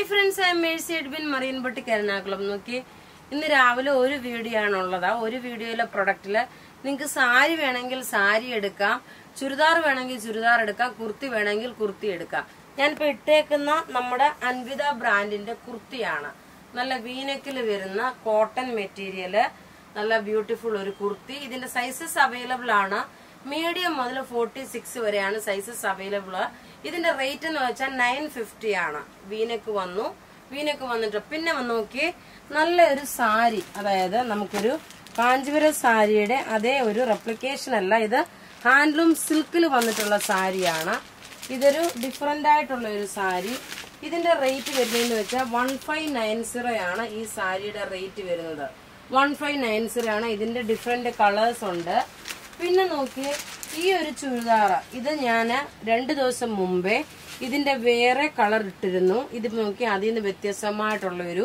friends I Mercy Edwin Mariyanpatti Ernakulam നോക്കി ഇന്ന് രാവിലെ ഒരു വീഡിയോ ആണ് ഉള്ളതാ ഒരു വീഡിയോയിലെ പ്രൊഡക്റ്റില് നിങ്ങൾക്ക് സാരി വേണമെങ്കിൽ സാരി എടുക്കാം ചുരിദാർ വേണമെങ്കിൽ ചുരിദാർ എടുക്കാം കുർത്തി വേണമെങ്കിൽ കുർത്തി എടുക്കാം ഞാനിപ്പോ ഇട്ടേക്കുന്ന നമ്മുടെ അൻവിത ബ്രാൻഡിന്റെ കുർത്തിയാണ് നല്ല വീനക്കിൽ വരുന്ന കോട്ടൺ മെറ്റീരിയല് നല്ല ബ്യൂട്ടിഫുൾ ഒരു കുർത്തി ഇതിന്റെ സൈസസ് അവൈലബിൾ ആണ് മീഡിയം മുതൽ ഫോർട്ടി സിക്സ് വരെയാണ് സൈസസ് അവൈലബിൾ ഇതിന്റെ റേറ്റ് എന്ന് വെച്ചാൽ നയൻ ഫിഫ്റ്റി ആണ് വീനക്ക് വന്നു വീനക്ക് വന്നിട്ട് പിന്നെ വന്ന് നോക്കി നല്ല ഒരു സാരി അതായത് നമുക്കൊരു കാഞ്ചീപുരം സാരിയുടെ അതേ ഒരു റെപ്ലിക്കേഷൻ അല്ല ഇത് ഹാൻഡ്ലൂം സിൽക്കിൽ വന്നിട്ടുള്ള സാരിയാണ് ഇതൊരു ഡിഫറെന്റ് ആയിട്ടുള്ള ഒരു സാരി ഇതിന്റെ റേറ്റ് വരുന്നതെന്ന് വെച്ചാൽ വൺ ഫൈവ് നയൻ സീറോ ആണ് ഈ സാരിയുടെ റേറ്റ് വരുന്നത് വൺ ഫൈവ് നയൻ സീറോ ആണ് ഇതിന്റെ ഡിഫറെന്റ് കളേഴ്സ് ഉണ്ട് പിന്നെ നോക്കി ഈ ഒരു ചുരിദാർ ഇത് ഞാൻ രണ്ട് ദിവസം മുമ്പേ ഇതിന്റെ വേറെ കളർ ഇട്ടിരുന്നു ഇത് നോക്കി അതിൽ നിന്ന് വ്യത്യസ്തമായിട്ടുള്ള ഒരു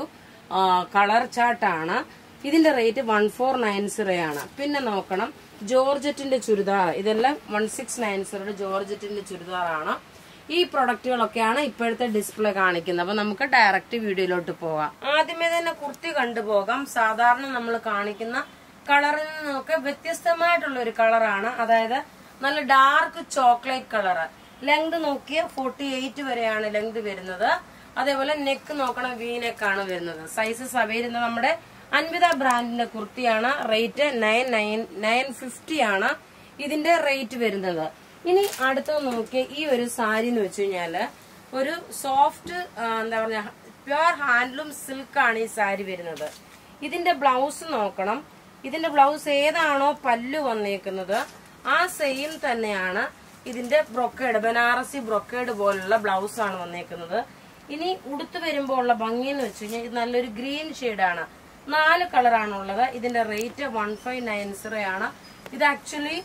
കളർ ചാർട്ടാണ് ഇതിന്റെ rate one four nine zero ആണ് പിന്നെ നോക്കണം ജോർജറ്റിന്റെ ചുരിദാർ ഇതെല്ലാം വൺ സിക്സ് നയൻ സീറോയുടെ ജോർജറ്റിന്റെ ചുരിദാറാണ് ഈ പ്രൊഡക്റ്റുകളൊക്കെയാണ് ഇപ്പോഴത്തെ ഡിസ്പ്ലേ കാണിക്കുന്നത് അപ്പൊ നമുക്ക് ഡയറക്റ്റ് വീഡിയോയിലോട്ട് പോകാം ആദ്യമേ തന്നെ കുർത്തി കണ്ടുപോകാം സാധാരണ നമ്മൾ കാണിക്കുന്ന കളറിൽ നിന്നൊക്കെ വ്യത്യസ്തമായിട്ടുള്ള ഒരു കളറാണ് അതായത് നല്ല ഡാർക്ക് ചോക്ലേറ്റ് കളറ് ലെങ്ത് നോക്കിയ ഫോർട്ടി എയ്റ്റ് വരെയാണ് ലെങ്ത് വരുന്നത് അതേപോലെ നെക്ക് നോക്കണ വി നെക്കാണ് വരുന്നത് സൈസസ് അവൈലബിൾ നമ്മുടെ അൻവിത ബ്രാൻഡിന്റെ കുർത്തിയാണ് rate nine nine nine fifty ആണ് ഇതിന്റെ റേറ്റ് വരുന്നത് ഇനി അടുത്തത് നോക്കിയ ഈ ഒരു സാരി എന്ന് വെച്ച് കഴിഞ്ഞാല് ഒരു സോഫ്റ്റ് എന്താ പറയാ പ്യുവർ ഹാൻഡ്ലൂം സിൽക്ക് ആണ് ഈ സാരി വരുന്നത് ഇതിന്റെ ബ്ലൗസ് നോക്കണം ഇതിന്റെ ബ്ലൗസ് ഏതാണോ പല്ലു വന്നേക്കുന്നത് ആ സെയിം തന്നെയാണ് ഇതിന്റെ ബ്രൊക്കേഡ് ബനാറസി ബ്രൊക്കേഡ് പോലുള്ള ബ്ലൗസ് ആണ് വന്നേക്കുന്നത് ഇനി ഉടുത്തു വരുമ്പോൾ ഉള്ള ഭംഗി എന്ന് വെച്ച് കഴിഞ്ഞാൽ ഇത് നല്ലൊരു ഗ്രീൻ ഷെയ്ഡാണ് നാല് കളറാണുള്ളത് ഇതിന്റെ rate one five nine zero ആണ് ഇത് ആക്ച്വലി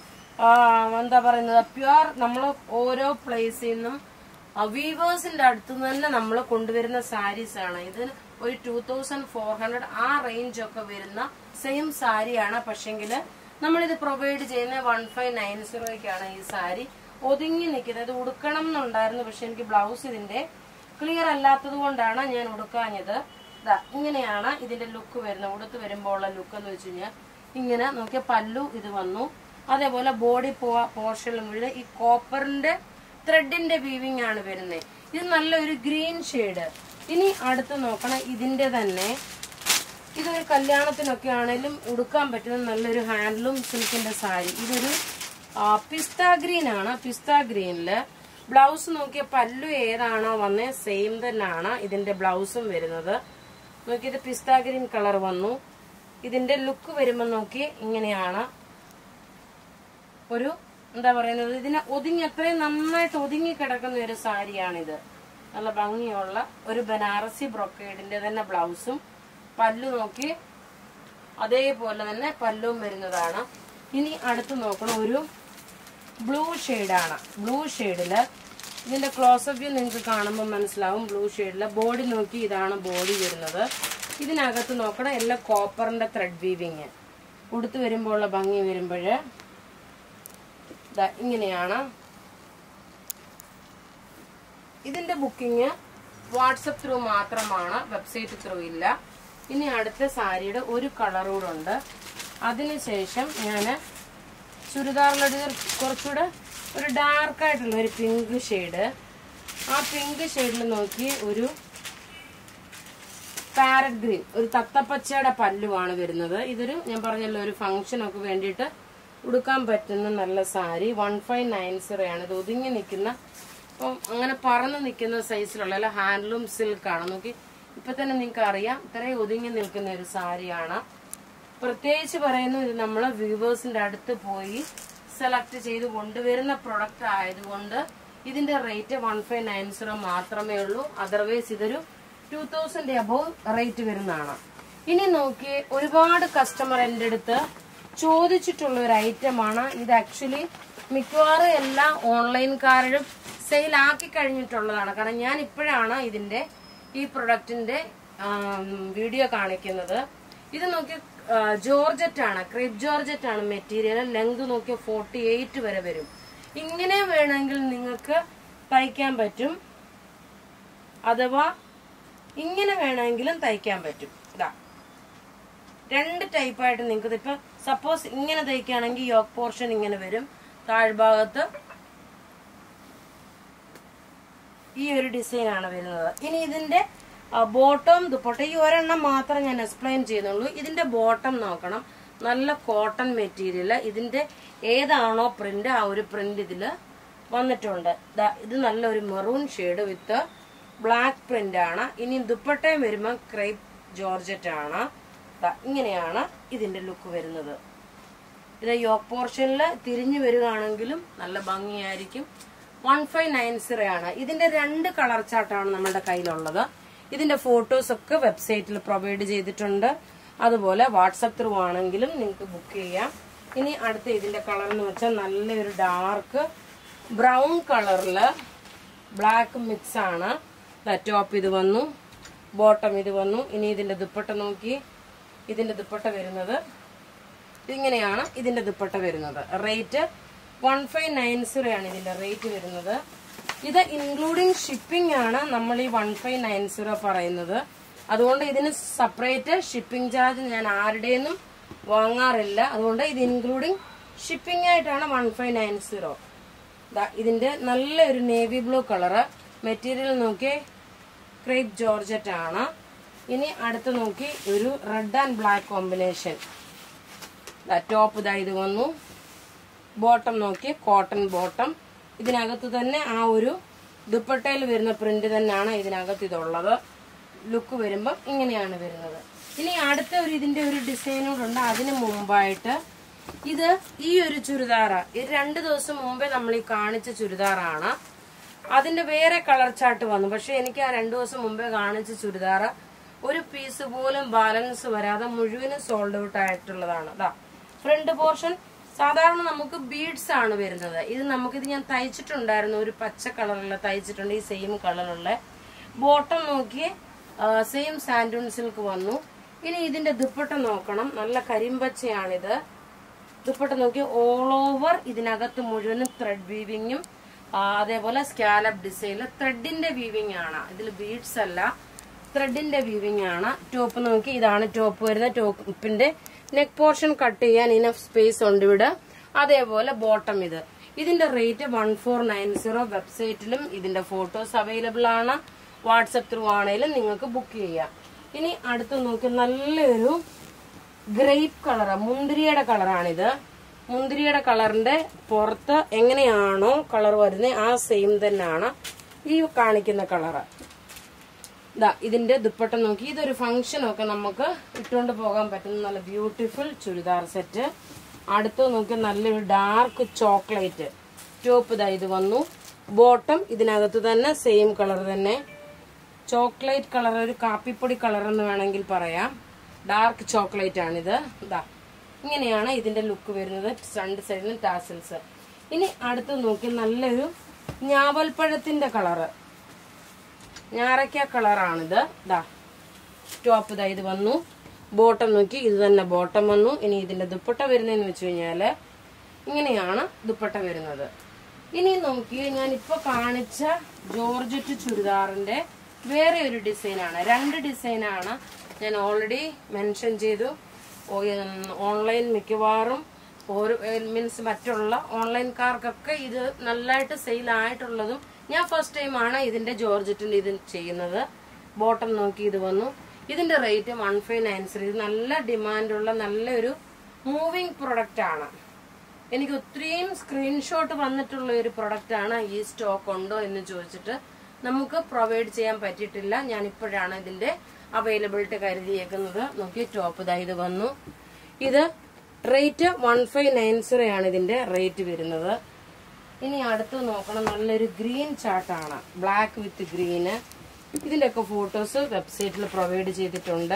എന്താ പറയുന്നത് പ്യുവർ നമ്മൾ ഓരോ പ്ലേസിൽ നിന്നും വീവേഴ്സിന്റെ അടുത്ത് തന്നെ നമ്മൾ കൊണ്ടുവരുന്ന സാരീസ് ആണ് ഇത് ഒരു ടൂ തൗസൻഡ് ഫോർ ഹൺഡ്രഡ് ആ റേഞ്ച് ഒക്കെ വരുന്ന സെയിം സാരിയാണ് പക്ഷെങ്കിൽ നമ്മളിത് പ്രൊവൈഡ് ചെയ്യുന്ന വൺ ഫൈവ് നയൻ സീറോയ്ക്കാണ് ഈ സാരി ഒതുങ്ങി നിൽക്കുന്നത് ഇത് ഉടുക്കണം എന്നുണ്ടായിരുന്നു പക്ഷെ എനിക്ക് ബ്ലൗസ് ഇതിന്റെ ക്ലിയർ അല്ലാത്തത് കൊണ്ടാണ് ഞാൻ ഉടുക്കാഞ്ഞത് ഇതാ ഇങ്ങനെയാണ് ഇതിന്റെ ലുക്ക് വരുന്നത് ഉടുത്ത് വരുമ്പോൾ ഉള്ള ലുക്ക് എന്ന് വെച്ച് കഴിഞ്ഞാൽ ഇങ്ങനെ നോക്കിയ പല്ലു ഇത് വന്നു അതേപോലെ ബോഡി പോർഷനിലും മുഴുവൻ ഈ കോപ്പറിന്റെ ത്രെഡിന്റെ വീവിംഗ് ആണ് വരുന്നത് ഇത് നല്ലൊരു ഗ്രീൻ ഷെയ്ഡ് ഇനി അടുത്ത് നോക്കണം ഇതിന്റെ തന്നെ ഇതൊരു കല്യാണത്തിനൊക്കെ ആണെങ്കിലും ഉടുക്കാൻ പറ്റുന്ന നല്ലൊരു ഹാൻഡ്ലൂം സിൽക്കിന്റെ സാരി ഇതൊരു പിസ്ത ഗ്രീൻ ആണ് പിസ്ത ഗ്രീനില് ബ്ലൗസ് നോക്കിയ പല്ലു ഏതാണോ വന്നേ സെയിം തന്നെയാണ് ഇതിന്റെ ബ്ലൗസും വരുന്നത് നോക്കിയത് പിസ്ത ഗ്രീൻ കളർ വന്നു ഇതിന്റെ ലുക്ക് വരുമ്പോൾ നോക്കി ഇങ്ങനെയാണ് ഒരു എന്താ പറയുന്നത് ഇതിനെ ഒതുങ്ങി അത്രയും നന്നായിട്ട് ഒതുങ്ങി കിടക്കുന്ന ഒരു സാരിയാണിത് നല്ല ഭംഗിയുള്ള ഒരു ബനാറസി ബ്രൊക്കേഡിന്റെ തന്നെ ബ്ലൗസും പല്ലു നോക്കി അതേപോലെ തന്നെ പല്ലും വരുന്നതാണ് ഇനി അടുത്ത് നോക്കണം ഒരു ബ്ലൂ ഷെയ്ഡാണ് ബ്ലൂ ഷെയ്ഡില് ഇതിന്റെ ക്ലോസപ്പ് വ്യൂ നിങ്ങൾക്ക് കാണുമ്പോൾ മനസ്സിലാവും ബ്ലൂ ഷെയ്ഡില് ബോഡി നോക്കി ഇതാണ് ബോഡി വരുന്നത് ഇതിനകത്ത് നോക്കണം എല്ലാം കോപ്പറിന്റെ ത്രെഡ് വീവിങ് ഉടുത്ത് വരുമ്പോൾ ഉള്ള ഭംഗി വരുമ്പോഴ് ഇങ്ങനെയാണ് ഇതിന്റെ ബുക്കിംഗ് വാട്സപ്പ് ത്രൂ മാത്രമാണ് വെബ്സൈറ്റ് ത്രൂ ഇല്ല ഇനി അടുത്ത സാരിയുടെ ഒരു കളർ കൂടെ ഉണ്ട് അതിനുശേഷം ഞാൻ ചുരിദാറിലൊരു കുറച്ചുകൂടെ ഒരു ഡാർക്ക് ആയിട്ടുള്ള ഒരു പിങ്ക് ഷെയ്ഡ് ആ പിങ്ക് ഷെയ്ഡിൽ നോക്കി ഒരു പാരറ്റ് ഗ്രീൻ ഒരു തത്തപ്പച്ചയുടെ പല്ലുവാണ് വരുന്നത് ഇതൊരു ഞാൻ പറഞ്ഞല്ലോ ഒരു ഫംഗ്ഷനൊക്കെ വേണ്ടിയിട്ട് ഉടുക്കാൻ പറ്റുന്ന നല്ല sari one five nine zero ആണ് ഇത് ഒതുങ്ങി നിൽക്കുന്ന അപ്പം അങ്ങനെ പറന്ന് നിൽക്കുന്ന സൈസിലുള്ള അല്ല ഹാൻഡ്ലൂം സിൽക്കാണ് നോക്കി ഇപ്പൊ തന്നെ നിങ്ങൾക്ക് അറിയാം ഇത്രയും ഒതുങ്ങി നിൽക്കുന്ന ഒരു സാരിയാണ് പ്രത്യേകിച്ച് പറയുന്നു ഇത് നമ്മൾ വ്യൂവേഴ്സിന്റെ അടുത്ത് പോയി സെലക്ട് ചെയ്ത് കൊണ്ടുവരുന്ന പ്രൊഡക്റ്റ് ആയതുകൊണ്ട് ഇതിന്റെ rate one five nine zero മാത്രമേ ഉള്ളൂ അതർവൈസ് ഇതൊരു ടൂ തൗസൻഡ് അബവ് റേറ്റ് വരുന്നതാണ് ഇനി നോക്കി ഒരുപാട് കസ്റ്റമർ എൻ്റെ അടുത്ത് ചോദിച്ചിട്ടുള്ള ഒരു ഐറ്റമാണ് ഇത് ആക്ച്വലി മിക്കവാറും എല്ലാ ഓൺലൈൻകാരും സെയിൽ ആക്കി കഴിഞ്ഞിട്ടുള്ളതാണ് കാരണം ഞാൻ ഇപ്പോഴാണ് ഇതിന്റെ ഈ പ്രൊഡക്റ്റിന്റെ വീഡിയോ കാണിക്കുന്നത് ഇത് നോക്കി ജോർജറ്റ് ആണ് ക്രിപ്പ് ജോർജറ്റ് ആണ് മെറ്റീരിയൽ ലെങ്ത് നോക്കിയ ഫോർട്ടി എയ്റ്റ് വരെ വരും ഇങ്ങനെ വേണമെങ്കിൽ നിങ്ങൾക്ക് തയ്ക്കാൻ പറ്റും അഥവാ ഇങ്ങനെ വേണമെങ്കിലും തയ്ക്കാൻ പറ്റും ഇതാ രണ്ട് ടൈപ്പായിട്ട് നിങ്ങൾക്ക് ഇപ്പൊ സപ്പോസ് ഇങ്ങനെ തയ്ക്കുകയാണെങ്കിൽ യോക്ക് പോർഷൻ ഇങ്ങനെ വരും താഴ്ഭാഗത്ത് ഈ ഒരു ഡിസൈൻ ആണ് വരുന്നത് ഇനി ഇതിന്റെ ബോട്ടം ദുപ്പട്ട ഈ ഒരെണ്ണം മാത്രം ഞാൻ എക്സ്പ്ലെയിൻ ചെയ്യുന്നുള്ളൂ ഇതിന്റെ ബോട്ടം നോക്കണം നല്ല കോട്ടൺ മെറ്റീരിയൽ ഇതിന്റെ ഏതാണോ പ്രിന്റ് ആ ഒരു പ്രിന്റ് ഇതില് വന്നിട്ടുണ്ട് ദാ ഇത് നല്ലൊരു maroon shade with black print ആണ് ഇനി ദുപ്പട്ടയും വരുമ്പോൾ ക്രൈപ്പ് ജോർജറ്റ് ആണ് ദാ ഇങ്ങനെയാണ് ഇതിന്റെ ലുക്ക് വരുന്നത് ഇത് യോക്ക് പോർഷനിൽ തിരിഞ്ഞു വരികയാണെങ്കിലും നല്ല ഭംഗിയായിരിക്കും വൺ ഫൈവ് നയൻ സീറോ ആണ് ഇതിന്റെ രണ്ട് കളർ ചാർട്ടാണ് നമ്മുടെ കയ്യിലുള്ളത് ഇതിന്റെ ഫോട്ടോസ് ഒക്കെ വെബ്സൈറ്റിൽ പ്രൊവൈഡ് ചെയ്തിട്ടുണ്ട് അതുപോലെ വാട്സപ്പ് ത്രൂ ആണെങ്കിലും നിങ്ങൾക്ക് ബുക്ക് ചെയ്യാം ഇനി അടുത്ത ഇതിന്റെ കളർ എന്ന് വെച്ചാൽ നല്ലൊരു ഡാർക്ക് ബ്രൗൺ കളറില് ബ്ലാക്ക് മിക്സ് ആണ് ടോപ്പ് ഇത് വന്നു ബോട്ടം ഇത് വന്നു ഇനി ഇതിന്റെ ദുപ്പട്ട നോക്കി ഇതിന്റെ ദുപ്പട്ട വരുന്നത് ഇങ്ങനെയാണ് ഇതിന്റെ ദുപ്പട്ട വരുന്നത് rate one five nine zero ആണ് ഇതിന്റെ റേറ്റ് വരുന്നത് ഇത് ഇൻക്ലൂഡിങ് ഷിപ്പിംഗ് ആണ് നമ്മൾ ഈ വൺ ഫൈവ് നയൻ സീറോ പറയുന്നത് അതുകൊണ്ട് ഇതിന് സെപ്പറേറ്റ് ഷിപ്പിംഗ് ചാർജ് ഞാൻ ആരുടെയൊന്നും വാങ്ങാറില്ല അതുകൊണ്ട് ഇത് ഇൻക്ലൂഡിങ് ഷിപ്പിംഗ് ആയിട്ടാണ് വൺ ഫൈവ് നയൻ സീറോ ഇതിന്റെ നല്ലൊരു നേവി ബ്ലൂ കളറ് മെറ്റീരിയൽ നോക്കി ക്രേപ്പ് ജോർജറ്റ് ആണ് ഇനി അടുത്ത് നോക്കി ഒരു red and black combination top ഇതാ ഇത് വന്നു ബോട്ടം നോക്കി കോട്ടൺ ബോട്ടം ഇതിനകത്ത് തന്നെ ആ ഒരു ദുപ്പട്ടയിൽ വരുന്ന പ്രിന്റ് തന്നെയാണ് ഇതിനകത്ത് ഇതുള്ളത് ലുക്ക് വരുമ്പം ഇങ്ങനെയാണ് വരുന്നത് ഇനി അടുത്ത ഒരു ഇതിന്റെ ഒരു ഡിസൈനോടുണ്ട് അതിന് മുമ്പായിട്ട് ഇത് ഈ ഒരു ചുരിദാറ ഇത് രണ്ട് ദിവസം മുമ്പേ നമ്മൾ ഈ കാണിച്ച ചുരിദാറാണ് അതിന്റെ വേറെ കളർ ചാർട്ട് വന്നു പക്ഷെ എനിക്ക് ആ രണ്ടു ദിവസം മുമ്പേ കാണിച്ച ചുരിദാറ് ഒരു പീസ് പോലും ബാലൻസ് വരാതെ മുഴുവനും സോൾഡ് ഔട്ട് ആയിട്ടുള്ളതാണ് അതാ ഫ്രണ്ട് പോർഷൻ സാധാരണ നമുക്ക് ബീഡ്സ് ആണ് വരുന്നത് ഇത് നമുക്കിത് ഞാൻ തയ്ച്ചിട്ടുണ്ടായിരുന്നു ഒരു പച്ച കളറുള്ള തയ്ച്ചിട്ടുണ്ട് ഈ സെയിം കളറുള്ള ബോട്ടം നോക്കി സെയിം സാൻഡൂൺ സിൽക്ക് വന്നു ഇനി ഇതിന്റെ ദുപ്പട്ട നോക്കണം നല്ല കരിമ്പച്ചയാണിത് ദുപ്പട്ട നോക്കി ഓൾ ഓവർ ഇതിനകത്ത് മുഴുവനും ത്രെഡ് വീവിങ്ങും അതേപോലെ സ്കാലപ്പ് ഡിസൈനിൽ ത്രെഡിന്റെ വീവിങ് ആണ് ഇതിൽ ബീഡ്സ് അല്ല ത്രെഡിന്റെ വീവിങ് ആണ് ടോപ്പ് നോക്കി ഇതാണ് ടോപ്പ് വരുന്ന ടോപ്പിന്റെ നെക്ക് പോർഷൻ കട്ട് ചെയ്യാൻ ഇനഫ് സ്പേസ് ഉണ്ട് ഇവിടെ അതേപോലെ ബോട്ടം ഇത് ഇതിന്റെ rate one four nine zero വെബ്സൈറ്റിലും ഇതിന്റെ ഫോട്ടോസ് അവൈലബിൾ ആണ് വാട്സപ്പ് ത്രൂ ആണെങ്കിലും നിങ്ങൾക്ക് ബുക്ക് ചെയ്യാം ഇനി അടുത്ത് നോക്കി നല്ലൊരു ഗ്രേപ്പ് കളറ് മുന്തിരിയുടെ കളറാണിത് മുന്തിരിയുടെ കളറിന്റെ പുറത്ത് എങ്ങനെയാണോ കളർ വരുന്നത് ആ സെയിം തന്നെയാണ് ഈ കാണിക്കുന്ന കളറ് ഇതാ ഇതിന്റെ ദുപ്പട്ട നോക്കി ഇതൊരു ഫംഗ്ഷൻ ഒക്കെ നമുക്ക് ഇട്ടുകൊണ്ട് പോകാൻ പറ്റുന്ന നല്ല ബ്യൂട്ടിഫുൾ ചുരിദാർ സെറ്റ് അടുത്ത് നോക്കി നല്ലൊരു ഡാർക്ക് ചോക്ലേറ്റ് ടോപ്പ് ഇതാ ഇത് വന്നു ബോട്ടം ഇതിനകത്ത് തന്നെ സെയിം കളർ തന്നെ ചോക്ലേറ്റ് കളർ ഒരു കാപ്പിപ്പൊടി കളർ എന്ന് വേണമെങ്കിൽ പറയാം ഡാർക്ക് ചോക്ലേറ്റ് ആണിത് ഇതാ ഇങ്ങനെയാണ് ഇതിന്റെ ലുക്ക് വരുന്നത് രണ്ട് സൈഡിലും ടാസിൽസ് ഇനി അടുത്ത് നോക്കി നല്ലൊരു ഞാവൽപ്പഴത്തിന്റെ കളറ് ഞാറയ്ക്ക കളറാണിത് ഇതാ ടോപ്പ് ഇതാ ഇത് വന്നു ബോട്ടം നോക്കി ഇത് തന്നെ ബോട്ടം വന്നു ഇനി ഇതിന്റെ ദുപ്പട്ട വരുന്നതെന്ന് വെച്ച് കഴിഞ്ഞാല് ഇങ്ങനെയാണ് ദുപ്പട്ട വരുന്നത് ഇനി നോക്കി ഞാൻ ഇപ്പൊ കാണിച്ച ജോർജറ്റ് ചുരിദാറിന്റെ വേറെ ഒരു ഡിസൈനാണ് രണ്ട് ഡിസൈനാണ് ഞാൻ ഓൾറെഡി മെൻഷൻ ചെയ്തു ഓൺലൈൻ മിക്കവാറും ഓരോ മീൻസ് മറ്റുള്ള ഓൺലൈൻകാർക്കൊക്കെ ഇത് നല്ലതായിട്ട് സെയിൽ ആയിട്ടുള്ളതും ഞാൻ ഫസ്റ്റ് ടൈമാണ് ഇതിന്റെ ജോർജറ്റിന്റെ ഇത് ചെയ്യുന്നത് ബോട്ടം നോക്കി ഇത് വന്നു ഇതിന്റെ rate one five nine zero ഇത് നല്ല ഡിമാൻഡുള്ള നല്ലൊരു മൂവിങ് പ്രൊഡക്റ്റ് ആണ് എനിക്ക് ഒത്തിരിയും സ്ക്രീൻഷോട്ട് വന്നിട്ടുള്ള ഒരു പ്രൊഡക്റ്റ് ആണ് ഈ സ്റ്റോക്ക് ഉണ്ടോ എന്ന് ചോദിച്ചിട്ട് നമുക്ക് പ്രൊവൈഡ് ചെയ്യാൻ പറ്റിയിട്ടില്ല ഞാൻ ഇപ്പോഴാണ് ഇതിന്റെ അവൈലബിലിറ്റി കരുതിയേക്കുന്നത് നോക്കി ടോപ്പ് ഇതാ ഇത് വന്നു ഇത് rate one five nine zero ആണ് ഇതിന്റെ റേറ്റ് വരുന്നത് ഇനി അടുത്ത് നോക്കണം നല്ലൊരു ഗ്രീൻ ചാർട്ടാണ് ബ്ലാക്ക് വിത്ത് ഗ്രീന് ഇതിന്റെയൊക്കെ ഫോട്ടോസ് വെബ്സൈറ്റിൽ പ്രൊവൈഡ് ചെയ്തിട്ടുണ്ട്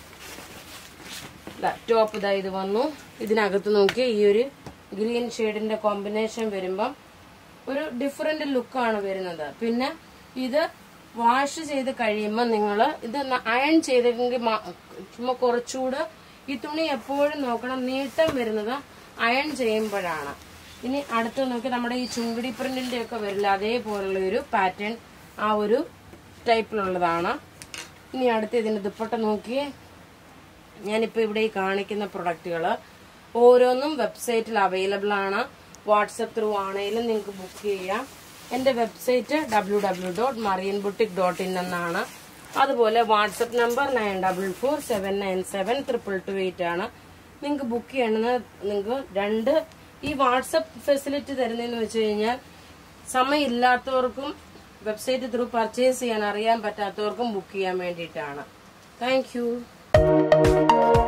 ടോപ്പ് ഇതാ ഇത് വന്നു ഇതിനകത്ത് നോക്കി ഈ ഒരു ഗ്രീൻ ഷെയ്ഡിന്റെ കോമ്പിനേഷൻ വരുമ്പം ഒരു ഡിഫറെന്റ് ലുക്കാണ് വരുന്നത് പിന്നെ ഇത് വാഷ് ചെയ്ത് കഴിയുമ്പോൾ നിങ്ങൾ ഇത് അയൺ ചെയ്തെങ്കിൽ ചുമ്മാ കുറച്ചുകൂടെ ഈ തുണി എപ്പോഴും നോക്കണം നീട്ടം വരുന്നത് അയൺ ചെയ്യുമ്പോഴാണ് ഇനി അടുത്ത് നോക്കി നമ്മുടെ ഈ ചുങ്കിടി പ്രിന്റിന്റെ ഒക്കെ വരില്ല അതേപോലുള്ള ഒരു പാറ്റേൺ ആ ഒരു ടൈപ്പിലുള്ളതാണ് ഇനി അടുത്ത ഇതിന്റെ ദുപ്പട്ട നോക്കിയേ ഞാനിപ്പോൾ ഇവിടെ ഈ കാണിക്കുന്ന പ്രൊഡക്റ്റുകൾ ഓരോന്നും വെബ്സൈറ്റിൽ അവൈലബിൾ ആണ് വാട്സപ്പ് ത്രൂ ആണെങ്കിലും നിങ്ങൾക്ക് ബുക്ക് ചെയ്യാം എൻ്റെ website W W dot Marian boutique dot in എന്നാണ് അതുപോലെ WhatsApp number nine double four seven nine seven triple two eight ആണ് നിങ്ങൾക്ക് ബുക്ക് ചെയ്യണമെന്ന് നിങ്ങൾക്ക് രണ്ട് ഈ വാട്സപ്പ് ഫെസിലിറ്റി തരുന്നതെന്ന് വെച്ച് കഴിഞ്ഞാൽ സമയമില്ലാത്തവർക്കും വെബ്സൈറ്റ് ത്രൂ പർച്ചേസ് ചെയ്യാൻ അറിയാൻ പറ്റാത്തവർക്കും ബുക്ക് ചെയ്യാൻ വേണ്ടിയിട്ടാണ് താങ്ക് യു